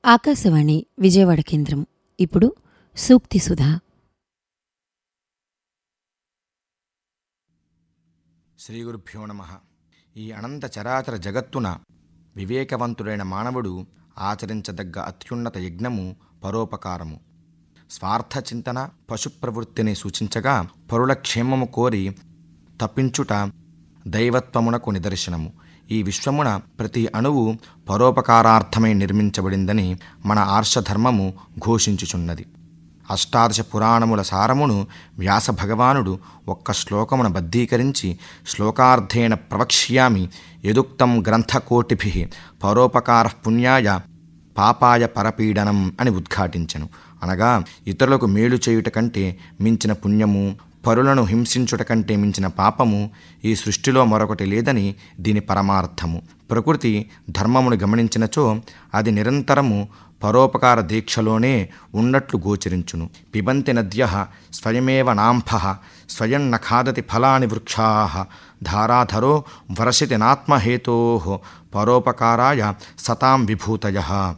ఆకాశవాణి విజయవాడ కేంద్రం ఇప్పుడు సూక్తి సుధా శ్రీ గురుభ్యో నమ ఈ అనంత చరాచర జగత్తున వివేకవంతుడైన మానవుడు ఆచరించదగ్గ అత్యున్నత యజ్ఞము పరోపకారము స్వార్థ చింతన పశు ప్రవృత్తిని సూచించగా పరుల క్షేమము కోరి తప్పించుట దైవత్వమునకు నిదర్శనము ఈ విశ్వమున ప్రతి అణువు పరోపకారార్థమై నిర్మించబడిందని మన ఆర్షధర్మము ఘోషించుచున్నది అష్టాదశ పురాణముల సారమును వ్యాస భగవానుడు ఒక్క శ్లోకమున బద్ధీకరించి శ్లోకార్థేన ప్రవక్ష్యామి యదుక్తం గ్రంథకోటిభి పరోపకార పుణ్యాయ పాపాయ పరపీడనం అని ఉద్ఘాటించెను అనగా ఇతరులకు మేలు చేయుట కంటే మించిన పుణ్యము పరులను హింసించుట కంటే మించిన పాపము ఈ సృష్టిలో మరొకటి లేదని దీని పరమార్థము ప్రకృతి ధర్మమును గమనించినచో అది నిరంతరము పరోపకార దీక్షలోనే ఉన్నట్లు గోచరించును పిబంతి నద్య స్వయమేవ నాంఫ స్వయం నఖాదతి ఫలాని వృక్షా ధారాధరో వర్షితి నాత్మహేతో పరోపకారాయ సతాం విభూతయ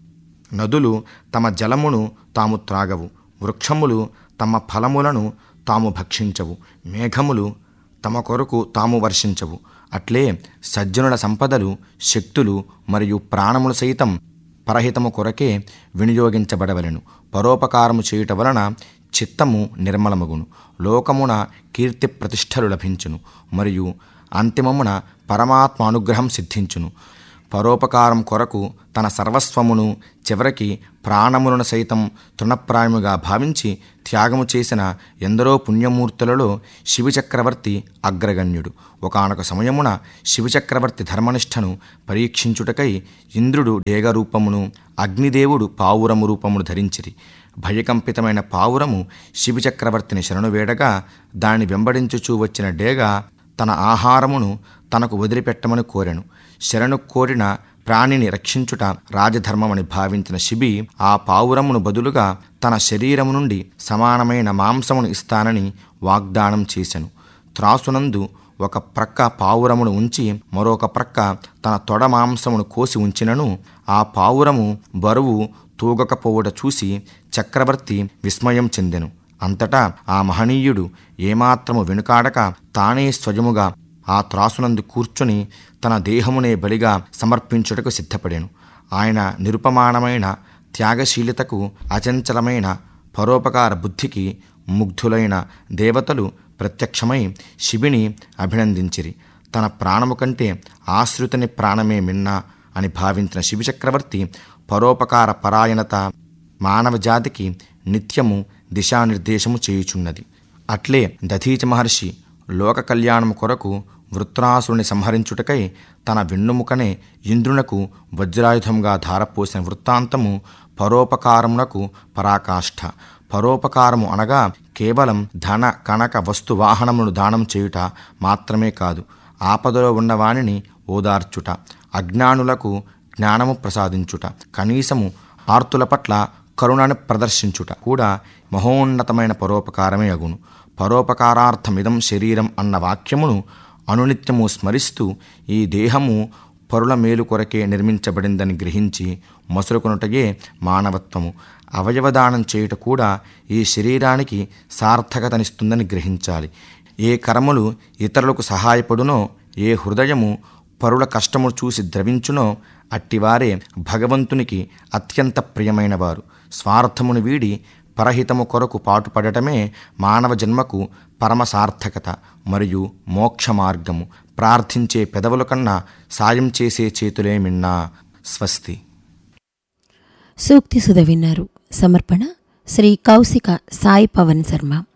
నదులు తమ జలమును తాము త్రాగవు వృక్షములు తమ ఫలములను తాము భక్షించవు మేఘములు తమ కొరకు తాము వర్షించవు అట్లే సజ్జనుల సంపదలు శక్తులు మరియు ప్రాణములు సైతం పరహితము కొరకే వినియోగించబడవలెను పరోపకారము చేయుట వలన చిత్తము నిర్మలమగును లోకమున కీర్తి ప్రతిష్టలు లభించును మరియు అంతిమమున పరమాత్మ అనుగ్రహం సిద్ధించును పరోపకారం కొరకు తన సర్వస్వమును చివరికి ప్రాణములను సైతం తృణప్రాయముగా భావించి త్యాగము చేసిన ఎందరో పుణ్యమూర్తులలో శివచక్రవర్తి అగ్రగణ్యుడు ఒకనొక సమయమున శివచక్రవర్తి ధర్మనిష్టను పరీక్షించుటకై ఇంద్రుడు డేగ రూపమును అగ్నిదేవుడు పావురము రూపమును ధరించిరి భయకంపితమైన పావురము శివచక్రవర్తిని శరణు వేడగా దానిని వెంబడించుచూ వచ్చిన డేగ తన ఆహారమును తనకు వదిలిపెట్టమని కోరెను శరణు కోరిన ప్రాణిని రక్షించుట రాజధర్మమని భావించిన శిబి ఆ పావురమును బదులుగా తన శరీరము నుండి సమానమైన మాంసమును ఇస్తానని వాగ్దానం చేశెను త్రాసునందు ఒక ప్రక్క పావురమును ఉంచి మరొక ప్రక్క తన తొడ మాంసమును కోసి ఉంచినను ఆ పావురము బరువు తూగకపోవుట చూసి చక్రవర్తి విస్మయం చెందెను అంతటా ఆ మహనీయుడు ఏమాత్రము వెనుకాడక తానే స్వయముగా ఆ త్రాసునందు కూర్చుని తన దేహమునే బలిగా సమర్పించుటకు సిద్ధపడాను ఆయన నిరుపమానమైన త్యాగశీలతకు అచంచలమైన పరోపకార బుద్ధికి ముగ్ధులైన దేవతలు ప్రత్యక్షమై శిబిని అభినందించిరి తన ప్రాణము కంటే ఆశ్రితుని ప్రాణమే మిన్నా అని భావించిన శివచక్రవర్తి పరోపకార పరాయణత మానవ జాతికి నిత్యము దిశానిర్దేశము చేయుచున్నది అట్లే దధీచ మహర్షి లోక కళ్యాణము కొరకు వృత్రాసురుని సంహరించుటకై తన వెన్నుముకనే ఇంద్రునకు వజ్రాయుధంగా ధారపోసిన వృత్తాంతము పరోపకారమునకు పరాకాష్ఠ పరోపకారము అనగా కేవలం ధన కనక వస్తు వాహనమును దానం చేయుట మాత్రమే కాదు ఆపదలో ఉన్నవానిని ఓదార్చుట అజ్ఞానులకు జ్ఞానము ప్రసాదించుట కనీసము ఆర్తుల పట్ల కరుణను ప్రదర్శించుట కూడా మహోన్నతమైన పరోపకారమే అగును పరోపకారార్థమిదం శరీరం అన్న వాక్యమును అనునిత్యము స్మరిస్తూ ఈ దేహము పరుల మేలు కొరకే నిర్మించబడిందని గ్రహించి మసులుకొనుటయే మానవత్వము అవయవదానం చేయుట కూడా ఈ శరీరానికి సార్థకతనిస్తుందని గ్రహించాలి ఏ కర్మలు ఇతరులకు సహాయపడునో ఏ హృదయము పరుల కష్టము చూసి ద్రవించునో అట్టివారే భగవంతునికి అత్యంత ప్రియమైన వారు స్వార్థమును వీడి పరహితము కొరకు పాటుపడటమే మానవ జన్మకు పరమ సార్థకత మరియు మోక్ష మార్గము ప్రార్థించే పెదవుల కన్నా సాయం చేసే చేతులే మిన్నా స్వస్తి సూక్తి సుధ విన్నారు సమర్పణ శ్రీ కౌశిక సాయి పవన్ శర్మ